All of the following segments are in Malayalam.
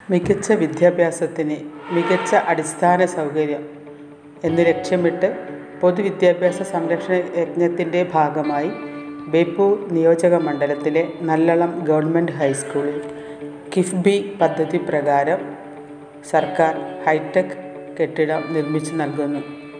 മികച്ച വിദ്യാഭ്യാസത്തിന് മികച്ച അടിസ്ഥാന സൗകര്യം എന്ന് ലക്ഷ്യമിട്ട് പൊതുവിദ്യാഭ്യാസ സംരക്ഷണ യജ്ഞത്തിൻ്റെ ഭാഗമായി ബേപ്പൂർ നിയോജക മണ്ഡലത്തിലെ നല്ലളം ഗവൺമെൻറ് ഹൈസ്കൂളിൽ കിഫ്ബി പദ്ധതി പ്രകാരം സർക്കാർ ഹൈടെക് കെട്ടിടം നിർമ്മിച്ചു നൽകുന്നു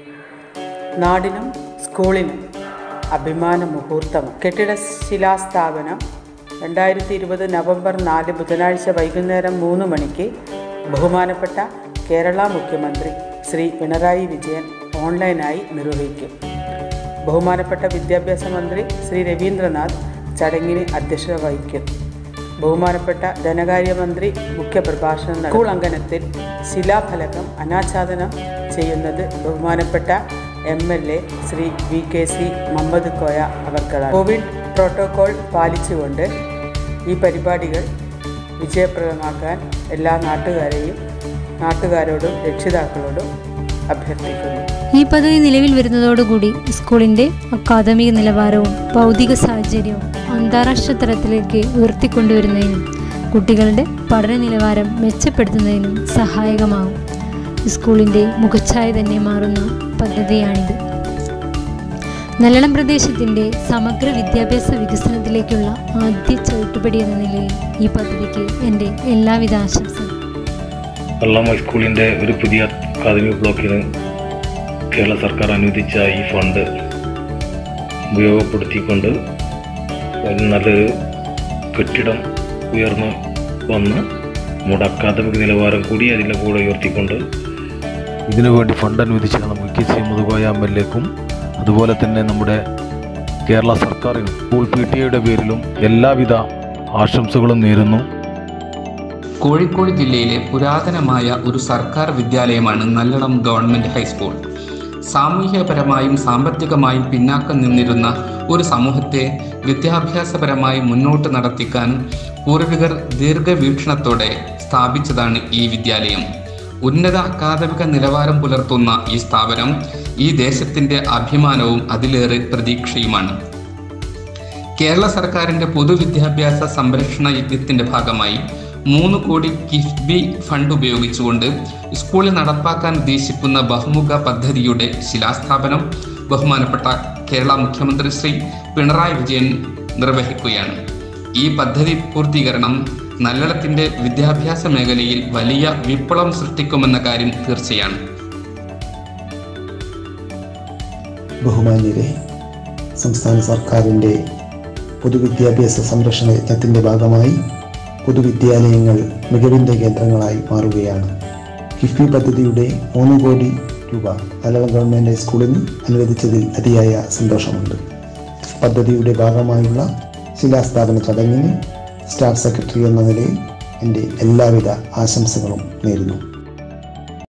നാടിനും സ്കൂളിനും അഭിമാന മുഹൂർത്തമാണ് കെട്ടിട ശിലാസ്ഥാപനം രണ്ടായിരത്തി ഇരുപത് നവംബർ നാല് ബുധനാഴ്ച വൈകുന്നേരം മൂന്ന് മണിക്ക് ബഹുമാനപ്പെട്ട കേരള മുഖ്യമന്ത്രി ശ്രീ പിണറായി വിജയൻ ഓൺലൈനായി നിർവഹിക്കും ബഹുമാനപ്പെട്ട വിദ്യാഭ്യാസ മന്ത്രി ശ്രീ രവീന്ദ്രനാഥ് ചടങ്ങിന് അധ്യക്ഷത വഹിക്കും ബഹുമാനപ്പെട്ട ധനകാര്യമന്ത്രി മുഖ്യപ്രഭാഷണം നടത്തും. സ്കൂൾ അങ്കണത്തിൽ ശിലാഫലകം അനാച്ഛാദനം ചെയ്യുന്നത് ബഹുമാനപ്പെട്ട M L A Shri V K C Muhammed Koya അവർക്കളാണ് കോവിഡ് പ്രോട്ടോകോൾ പാലിച്ചുകൊണ്ട് ഈ പരിപാടികൾ വിജയപ്രദമാക്കാൻ എല്ലാ നാട്ടുകാരെയും നാട്ടുകാരോടും രക്ഷിതാക്കളോടും അഭ്യർത്ഥിക്കുന്നു ഈ പദ്ധതി നിലവിൽ വരുന്നതോടുകൂടി സ്കൂളിന്റെ അക്കാദമിക നിലവാരവും ഭൗതിക സാഹചര്യവും അന്താരാഷ്ട്ര തലത്തിലേക്ക് ഉയർത്തിക്കൊണ്ടുവരുന്നതിനും കുട്ടികളുടെ പഠന നിലവാരം മെച്ചപ്പെടുത്തുന്നതിനും സഹായകമാകും സ്കൂളിന്റെ മുഖച്ഛായ തന്നെ മാറുന്ന പദ്ധതിയാണിത് നല്ലളം പ്രദേശത്തിന്റെ സമഗ്ര വിദ്യാഭ്യാസ വികസനത്തിലേക്കുള്ള ആദ്യ ചവിട്ടുപടി എന്ന നിലയിൽ ഈ പദ്ധതിക്ക് എൻ്റെ എല്ലാവിധ ആശംസകളും വെള്ളം ഹൈസ്കൂളിൻ്റെ ഒരു പുതിയ അക്കാദമിക് ബ്ലോക്കിന് കേരള സർക്കാർ അനുവദിച്ച ഈ ഫണ്ട് ഉപയോഗപ്പെടുത്തിക്കൊണ്ട് ഒരു നല്ലൊരു കെട്ടിടം ഉയർന്നു വന്ന് നമ്മുടെ അക്കാദമിക് നിലവാരം കൂടി അതിൻ്റെ കൂടെ ഉയർത്തിക്കൊണ്ട് ഇതിനുവേണ്ടി ഫണ്ട് അനുവദിച്ച നമുക്ക് K C Muthukoya M L എക്കും അതുപോലെ തന്നെ നമ്മുടെ കേരള സർക്കാരിനും സ്കൂൾ പി ടി എയുടെ പേരിലും എല്ലാവിധ ആശംസകളും നേരുന്നു കോഴിക്കോട് ജില്ലയിലെ പുരാതനമായ ഒരു സർക്കാർ വിദ്യാലയമാണ് നല്ലളം ഗവൺമെന്റ് ഹൈസ്കൂൾ സാമൂഹികപരമായും സാമ്പത്തികമായും പിന്നാക്കം നിന്നിരുന്ന ഒരു സമൂഹത്തെ വിദ്യാഭ്യാസപരമായി മുന്നോട്ട് നടത്തിക്കാൻ പൂർവികർ ദീർഘവീക്ഷണത്തോടെ സ്ഥാപിച്ചതാണ് ഈ വിദ്യാലയം ഉന്നത അക്കാദമിക നിലവാരം പുലർത്തുന്ന ഈ സ്ഥാപനം ഈ ദേശത്തിന്റെ അഭിമാനവും അതിലേറെ പ്രതീക്ഷയുമാണ് കേരള സർക്കാരിന്റെ പൊതുവിദ്യാഭ്യാസ സംരക്ഷണ യജ്ഞത്തിന്റെ ഭാഗമായി മൂന്ന് കോടി കിഫ്ബി ഫണ്ട് ഉപയോഗിച്ചുകൊണ്ട് സ്കൂളിൽ നടപ്പാക്കാൻ ഉദ്ദേശിക്കുന്ന ബഹുമുഖ പദ്ധതിയുടെ ശിലാസ്ഥാപനം ബഹുമാനപ്പെട്ട കേരള മുഖ്യമന്ത്രി ശ്രീ പിണറായി വിജയൻ നിർവഹിക്കുകയാണ് ഈ പദ്ധതി പൂർത്തീകരണം നല്ലളത്തിന്റെ വിദ്യാഭ്യാസ മേഖലയിൽ വലിയ വിപ്ലവം സൃഷ്ടിക്കുമെന്ന കാര്യം തീർച്ചയാണ് ബഹുമാന്യരെ സംസ്ഥാന സർക്കാരിൻ്റെ പൊതുവിദ്യാഭ്യാസ സംരക്ഷണ യജ്ഞത്തിൻ്റെ ഭാഗമായി പൊതുവിദ്യാലയങ്ങൾ മികവിൻ്റെ കേന്ദ്രങ്ങളായി മാറുകയാണ് കിഫ്ബി പദ്ധതിയുടെ മൂന്ന് കോടി രൂപ മലയാളം ഗവൺമെൻറ് ഹൈസ്കൂളിന് അനുവദിച്ചതിൽ അതിയായ സന്തോഷമുണ്ട് പദ്ധതിയുടെ ഭാഗമായുള്ള ശിലാസ്ഥാപന ചടങ്ങിന് സ്റ്റാഫ് സെക്രട്ടറി എന്ന നിലയിൽ എൻ്റെ എല്ലാവിധ ആശംസകളും നേരുന്നു